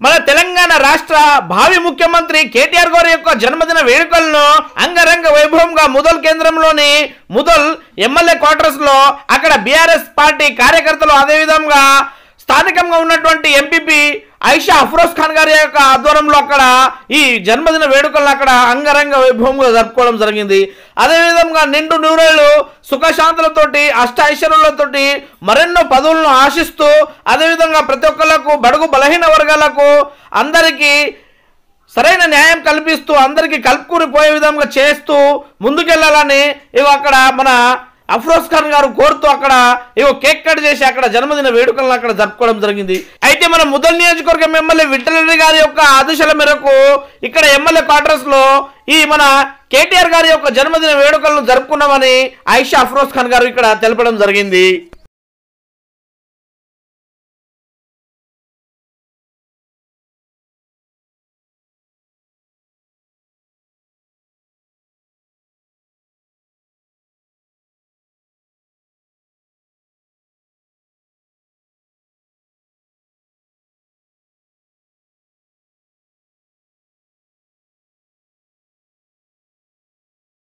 మన తెలంగాణ రాష్ట్ర భావి ముఖ్యమంత్రి కేటీఆర్ గారి యొక్క జన్మదిన వేడుకలను అంగరంగ వైభవంగా ముదల్ కేంద్రంలోని ముదల్ ఎమ్మెల్యే క్వార్టర్స్ లో అక్కడ బీఆర్ఎస్ పార్టీ కార్యకర్తలు అదేవిధంగా స్థానికంగా ఉన్నటువంటి ఎంపీపీ ఐషా అఫ్రోజ్ ఖాన్ గారి యొక్క ఆధ్వర్యంలో అక్కడ ఈ జన్మదిన వేడుకలను అక్కడ అంగరంగ వైభవంగా జరుపుకోవడం జరిగింది అదేవిధంగా నిండు నూరేళ్లు సుఖశాంతులతోటి అష్ట ఐశ్వర్యాలతోటి మరెన్నో పదవులను ఆశిస్తూ అదేవిధంగా ప్రతి ఒక్కళ్ళకు బడుగు బలహీన వర్గాలకు అందరికీ సరైన న్యాయం కల్పిస్తూ అందరికీ కలుపుకుని పోయే విధంగా చేస్తూ ముందుకెళ్లాలని ఇవి అక్కడ మన అఫ్రోజ్ ఖాన్ గారు కోరుతూ అక్కడ ఇగో కేక్ కట్ చేసి అక్కడ జన్మదిన వేడుకలను అక్కడ జరుపుకోవడం జరిగింది అయితే మన ముదల్ నియోజకవర్గం ఎమ్మెల్యే విఠలరెడ్డి గారి యొక్క ఆదేశాల మేరకు ఇక్కడ ఎమ్మెల్యే క్వార్టర్స్ లో ఈ మన కేటీఆర్ గారి యొక్క జన్మదిన వేడుకలను జరుపుకున్నామని ఐషా అఫ్రోజ్ ఖాన్ గారు ఇక్కడ తెలపడం జరిగింది